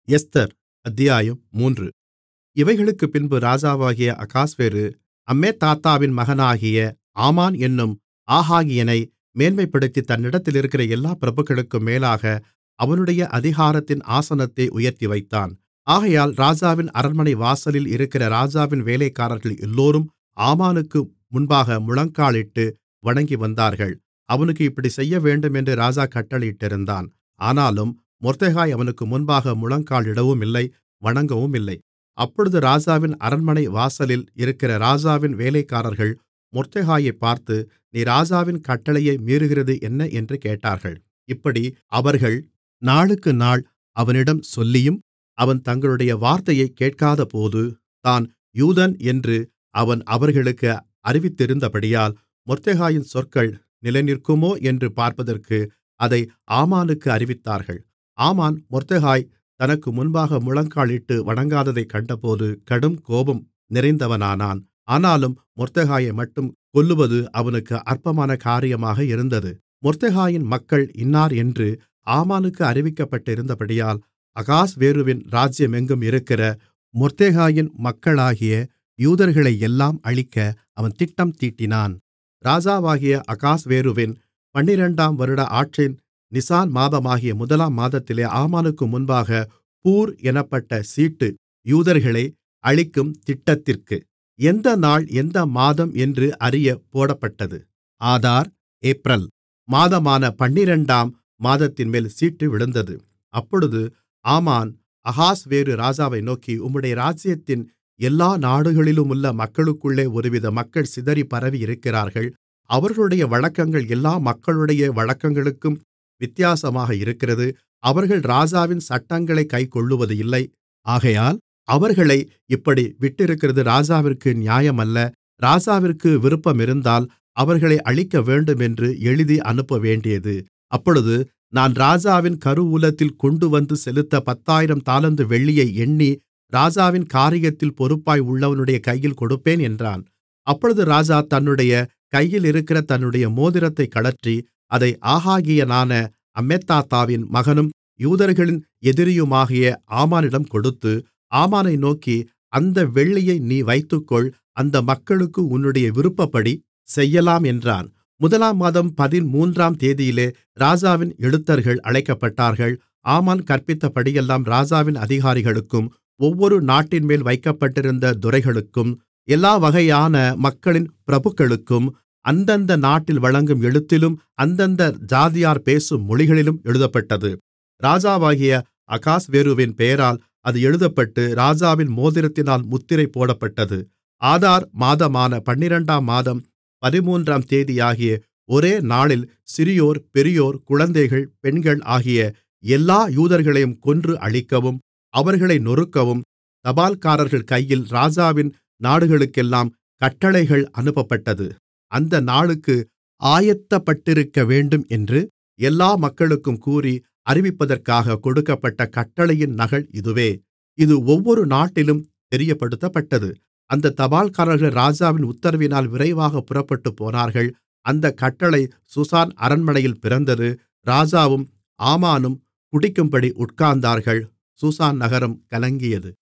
Esther அத்தியாயம் மூன்று இவைகளுக்குப்பின்பு ராஜாவாகிய அகாஸ்வேரு அம்மெதாத்தாவின் மகனாகிய ஆமான் என்னும் ஆகாகியனை மேன்மைப்படுத்தி தன்னிடத்தில் இருக்கிற எல்லா பிரபுக்களுக்கும் மேலாக அவனுடைய அதிகாரத்தின் ஆசனத்தை உயர்த்திவைத்தான் ஆகையால் ராஜாவின் அரண்மனை வாசலில் இருக்கிற ராஜாவின் வேலைக்காரர்கள் எல்லோரும் ஆமானுக்கு முன்பாக முழங்காலிட்டு வணங்கிவந்தார்கள் அவனுக்கு இப்படிச் செய்யவேண்டுமென்று ராஜா கட்டளையிட்டிருந்தான் ஆனாலும் மொர்தெகாய் அவனுக்கு முன்பாக முழங்காலிடவுமில்லை வணங்கவுமில்லை அப்பொழுது ராஜாவின் அரண்மனை வாசலில் இருக்கிற ராஜாவின் வேலைக்காரர்கள் மொர்தெகாயைப் பார்த்து நீ ராஜாவின் கட்டளையை மீறுகிறது என்ன என்று கேட்டார்கள் இப்படி அவர்கள் நாளுக்குநாள் அவனிடம் சொல்லியும் அவன் தங்களுடைய வார்த்தையைக் கேட்காதபோது தான் யூதன் என்று அவன் அவர்களுக்கு அறிவித்திருந்தபடியால் மொர்தெகாயின் சொற்கள் நிலைநிற்குமோ என்று பார்ப்பதற்கு அதை ஆமானுக்கு அறிவித்தார்கள் ஆமான் மொர்தெகாய் தனக்கு முன்பாக முழங்காலிட்டு வணங்காததைக் கண்டபோது கடும் கோபம் நிறைந்தவனானான் ஆனாலும் மொர்தெகாயைமட்டும் கொல்லுவது அவனுக்கு அற்பமான காரியமாக இருந்தது மொர்தெகாயின் மக்கள் இன்னார் என்று ஆமானுக்கு அறிவிக்கப்பட்டிருந்தபடியால் அகாஸ்வேருவின் ராஜ்யமெங்கும் இருக்கிற மொர்தெகாயின் மக்களாகிய யூதர்களையெல்லாம் அழிக்க அவன் திட்டம் தீட்டினான் ராஜாவாகிய அகாஸ்வேருவின் பன்னிரண்டாம் வருட ஆட்சியின் நிசான் மாதமாகிய முதலாம் மாதத்திலே ஆமானுக்கு முன்பாக பூர் எனப்பட்ட சீட்டு யூதர்களை அழிக்கும் திட்டத்திற்கு எந்த நாள் எந்த மாதம் என்று அறிய போடப்பட்டது ஆதார் ஏப்ரல் மாதமான பன்னிரண்டாம் மாதத்தின்மேல் சீட்டு விழுந்தது அப்பொழுது ஆமான் அகாஸ்வேரு ராஜாவை நோக்கி உம்முடைய ராஜ்யத்தின் எல்லா நாடுகளிலுமுள்ள மக்களுக்குள்ளே ஒருவித மக்கள் சிதறி பரவியிருக்கிறார்கள் அவர்களுடைய வழக்கங்கள் எல்லா மக்களுடைய வழக்கங்களுக்கும் வித்தியாசமாக இருக்கிறது அவர்கள் ராஜாவின் சட்டங்களைக் கைக்கொள்ளுவது இல்லை ஆகையால் அவர்களை இப்படி விட்டிருக்கிறது ராஜாவிற்கு நியாயமல்ல ராஜாவிற்கு விருப்பமிருந்தால் அவர்களை அழிக்கவேண்டுமென்று எழுதி அனுப்பவேண்டியது அப்பொழுது நான் ராஜாவின் கருவூலத்தில் கொண்டுவந்து செலுத்த பத்தாயிரம் தாலந்து வெள்ளியை எண்ணி ராஜாவின் காரியத்தில் பொறுப்பாய் உள்ளவனுடைய கையில் கொடுப்பேன் என்றான் அப்பொழுது ராஜா தன்னுடைய கையில் இருக்கிற தன்னுடைய மோதிரத்தைக் கழற்றி அதை ஆகாகியனான அம்மெதாத்தாவின் மகனும் யூதர்களின் எதிரியுமாகிய ஆமானிடம் கொடுத்து ஆமானை நோக்கி அந்த வெள்ளியை நீ வைத்துக்கொள் அந்த மக்களுக்கு உன்னுடைய விருப்பப்படி செய்யலாம் என்றான் முதலாம் மாதம் பதிமூன்றாம் தேதியிலே ராஜாவின் எழுத்தர்கள் அழைக்கப்பட்டார்கள் ஆமான் கற்பித்தபடியெல்லாம் ராஜாவின் அதிகாரிகளுக்கும் ஒவ்வொரு நாட்டின்மேல் வைக்கப்பட்டிருந்த துரைகளுக்கும் எல்லா வகையான மக்களின் பிரபுக்களுக்கும் அந்தந்த நாட்டில் வழங்கும் எழுத்திலும் அந்தந்த ஜாதியார் பேசும் மொழிகளிலும் எழுதப்பட்டது ராஜாவாகிய அகாஸ்வேருவின் பெயரால் அது எழுதப்பட்டு ராஜாவின் மோதிரத்தினால் முத்திரை போடப்பட்டது ஆதார் மாதமான பன்னிரண்டாம் மாதம் பதிமூன்றாம் தேதியாகிய ஒரே நாளில் சிறியோர் பெரியோர் குழந்தைகள் பெண்கள் ஆகிய எல்லா யூதர்களையும் கொன்று அழிக்கவும் அவர்களை நொறுக்கவும் தபால்காரர்கள் கையில் ராஜாவின் நாடுகளுக்கெல்லாம் கட்டளைகள் அனுப்பப்பட்டது அந்த நாளுக்கு ஆயத்தப்பட்டிருக்க வேண்டும் என்று எல்லா மக்களுக்கும் கூறி அறிவிப்பதற்காக கொடுக்கப்பட்ட கட்டளையின் நகல் இதுவே இது ஒவ்வொரு நாட்டிலும் தெரியப்படுத்தப்பட்டது அந்த தபால்காரர்கள் ராஜாவின் உத்தரவினால் விரைவாக புறப்பட்டு போனார்கள் அந்த கட்டளை சுசான் அரண்மனையில் பிறந்தது ராஜாவும் ஆமானும் குடிக்கும்படி உட்கார்ந்தார்கள் சூசான் நகரம் கலங்கியது